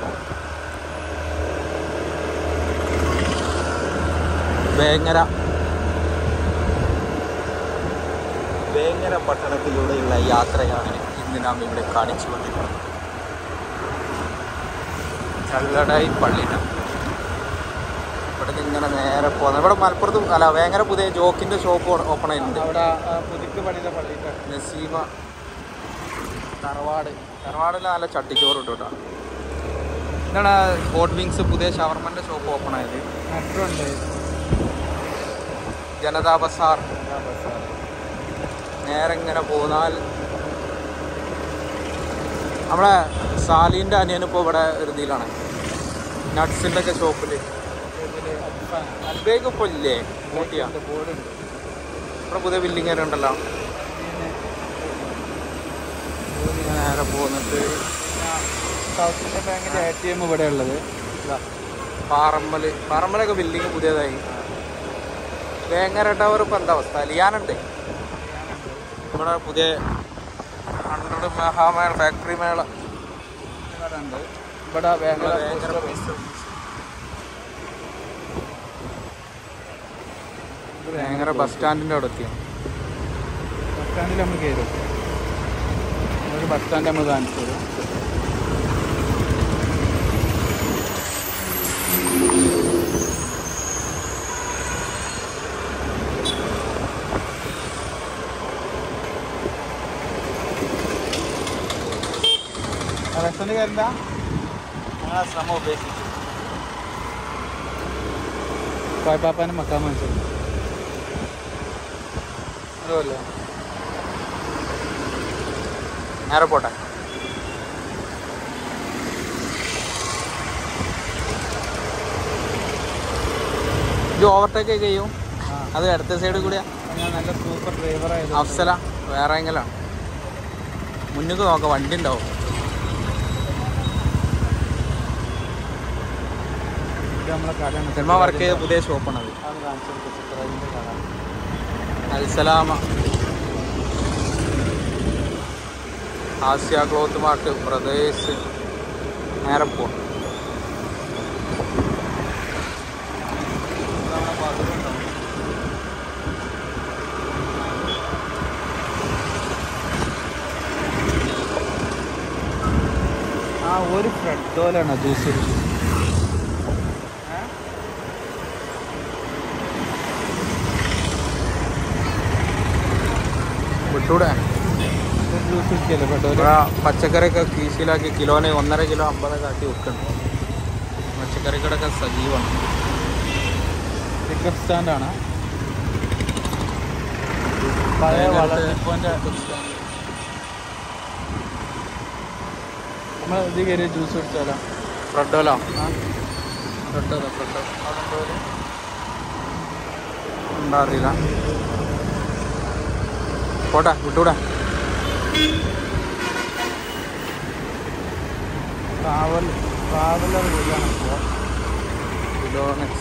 വേങ്ങര വേങ്ങര പട്ടണത്തിലൂടെയുള്ള യാത്രയാണ് ഇന്ന് നാം ഇവിടെ കാണിച്ചു കൊണ്ടിരിക്കുന്നത് ചള്ളടായി പള്ളിയിട്ട ഇവിടെ നിന്ന് ഇങ്ങനെ നേരെ പോകുന്നത് ഇവിടെ മലപ്പുറത്ത് അല്ല വേങ്ങര പുതിയ ജോക്കിന്റെ ഷോപ്പ് ഓപ്പൺ ആയിട്ടുണ്ട് അവിടെ പുതുക്കി പണിത പള്ളിയിട്ട് നസീമ തറവാട് തറവാടിൽ നല്ല ചട്ടിച്ചോറ് ഇട്ടു കേട്ടോ ഇതാണ് ഹോട്ട് വിങ്സ് പുതിയ ഷവർമന്റെ ഷോപ്പ് ഓപ്പൺ ആയത് മെട്രോ ഉണ്ട് ജനതാ ബസാർ നേരെ ഇങ്ങനെ പോന്നാൽ നമ്മളെ സാലിൻ്റെ അനിയനിപ്പോൾ ഇവിടെ ഒരു ഇതിലാണ് നട്സിൻ്റെ ഒക്കെ ഷോപ്പിൽ അൽബേക്ക് ഇപ്പോൾ ഇല്ലേ ഊട്ടിയാ ബോർഡ് ഉണ്ട് ഇവിടെ പുതിയ ബിൽഡിംഗ് വരെ ഉണ്ടല്ലോ ഇങ്ങനെ നേരെ പോന്നിട്ട് സൗത്ത് ഇന്ത്യൻ ബാങ്കിന്റെ എ ടി എം ഇവിടെ ഉള്ളത് പാറമ്മൽ പാറമ്മലൊക്കെ ബിൽഡിംഗ് പുതിയതായി വേങ്ങര ടവർ ഇപ്പം എന്താ അവസ്ഥ ലിയാനുണ്ട് ഇവിടെ പുതിയ ഹൺഡ്രഡ് മഹാമേള ഫാക്ടറി മേള ഇവിടെ ഉണ്ട് ഇവിടെ വേങ്ങര വേങ്ങര post office. ഇത് വേങ്ങര ബസ് സ്റ്റാൻഡിൻ്റെ അവിടെ എത്തിയാണ് ബസ് സ്റ്റാൻഡിൽ നമ്മൾ കയറും ഒരു ബസ് സ്റ്റാൻഡ് നമ്മൾ കാണിച്ചു തരും റെസ്റ്റോറൻറ്റ് കയറില്ല ഞങ്ങൾ ശ്രമം ഉപേക്ഷിച്ചു കോയപ്പാപ്പാൻ്റെ മക്കാൻ മനസ്സിലായി അതുമല്ലേ നേരെ പോട്ടെ ഇത് ഓവർടേക്ക് ഒക്കെ ചെയ്യും ആ അത് അടുത്ത സൈഡിൽ കൂടിയാ ഞാൻ നല്ല സൂപ്പർ ഡ്രൈവർ ആയത് അഫ്സല വേറെ എങ്കിലാണ് മുന്നിക്ക് നോക്കാം വണ്ടി ഉണ്ടാവും ഇത് നമ്മളെ കടയാണ് സിനിമ വർക്ക് ചെയ്ത പുതിയ ഷോപ്പാണ് അത് അത് കാണിച്ചു കൊടുക്കും ചിത്രത്തിൻ്റെ കട Alsalama Asia cloth mart brothers നേരെ പോവാം ആ ഒരു ഫ്രെഡോലാണ് ജ്യൂസ് വിട്ടൂടെ ജ്യൂസ് കുടിക്കല്ലേ ഫ്രെഡോല് ഇവിടെ പച്ചക്കറിയൊക്കെ കീശിലാക്കി കിലോന് ഒന്നര കിലോ അമ്പതൊക്കെ ആക്കി വെക്കണം പച്ചക്കറിക്കടൊക്കെ സജീവമാണ് പിക്കപ്പ് സ്റ്റാൻഡാണ് പഴയ വളർന്നിപ്പോൻ്റെ നമ്മൾ ഇത് കയറി ജ്യൂസ് കുടിച്ചാലോ ഫ്രഡോലോ ആ ഫ്രഡോലോ ഫ്രഡോ ഉണ്ടോ അറിയില്ല പോട്ടെ വിട്ടൂടെ ട്രാവൽ ട്രാവലർ വഴിയാണ് ഇപ്പോൾ കിലോനെക്സ്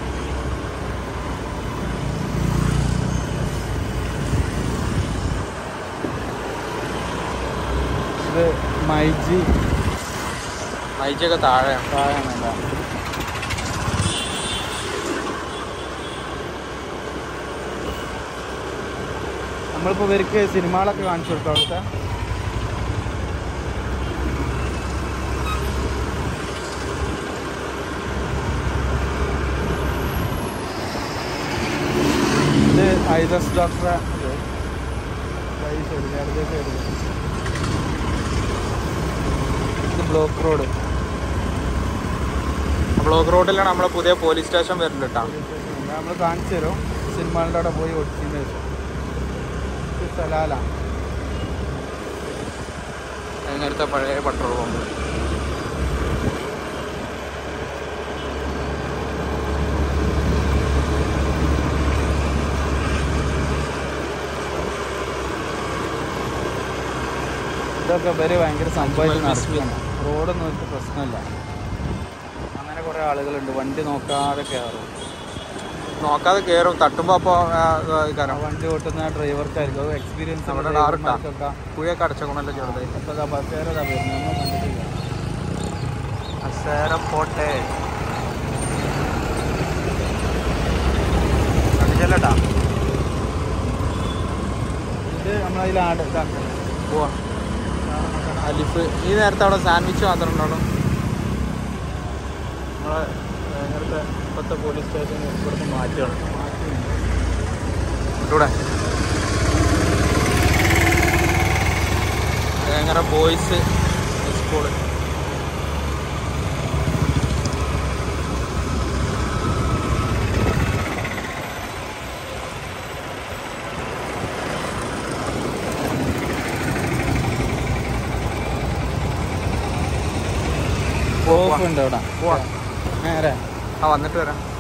ഇത് മൈജി മൈജൊക്കെ താഴെയാണ് താഴെയാണല്ലോ നമ്മളിപ്പോൾ ഇവർക്ക് സിനിമകളൊക്കെ കാണിച്ചു കൊടുക്കും അവിടുത്തെ ഇത് ഐദസ് ഡോക്ടറെ ഇത് right side, ഇടത് side ല്. ഇത് ബ്ലോക്ക് റോഡ് ബ്ലോക്ക് റോഡിലാണ് നമ്മളെ പുതിയ പോലീസ് സ്റ്റേഷൻ വരുന്നുണ്ട് കേട്ടോ നമ്മൾ കാണിച്ചു തരും സിനിമകളുടെ അവിടെ പോയി ഒട്ടിച്ചതിന് ശേഷം ഇത് സലാല നേരത്തെ പഴയ പെട്രോൾ പമ്പ് ഇതൊക്കെ ഇവര് ഭയങ്കര സംഭവമായിട്ട് അജ്മൽ ബിസ്മി. നടക്കുകയാണ് റോഡൊന്നും ഒരു പ്രശ്നമില്ല അങ്ങനെ കുറേ ആളുകളുണ്ട് വണ്ടി നോക്കാതെ കയറും നോക്കാതെ കയറും തട്ടുമ്പോ അപ്പൊ ആ, ആ, ആ കയറാം വണ്ടി ഓട്ടുന്ന ഡ്രൈവർക്കായിരിക്കും അത് എക്സ്പീരിയൻസ് നമ്മുടെ ഡാറിട്ടാ കുഴിയൊക്കെ അടച്ചോണല്ലോ ചെറുതായി ബസ്സേരതാ വരുന്നത് ഒന്നും കണ്ടിട്ടില്ല അതിലാട് ഇതാക്കാം പോവാ അലിഫ് ഈ നേരത്തെ അവിടെ സാൻഡ്വിച്ച് മാത്രം ഉണ്ടാവും നമ്മളെ നേരത്തെ ഇപ്പോഴത്തെ പോലീസ് സ്റ്റേഷൻ ഇവിടുന്ന് മാറ്റിയാണ് ഇവിടെ വേങ്ങര ബോയ്സ് സ്കൂള് ഓഫ് ഉണ്ട് അവിടെ പോവാ നേരെ ആ വന്നിട്ട് വരാം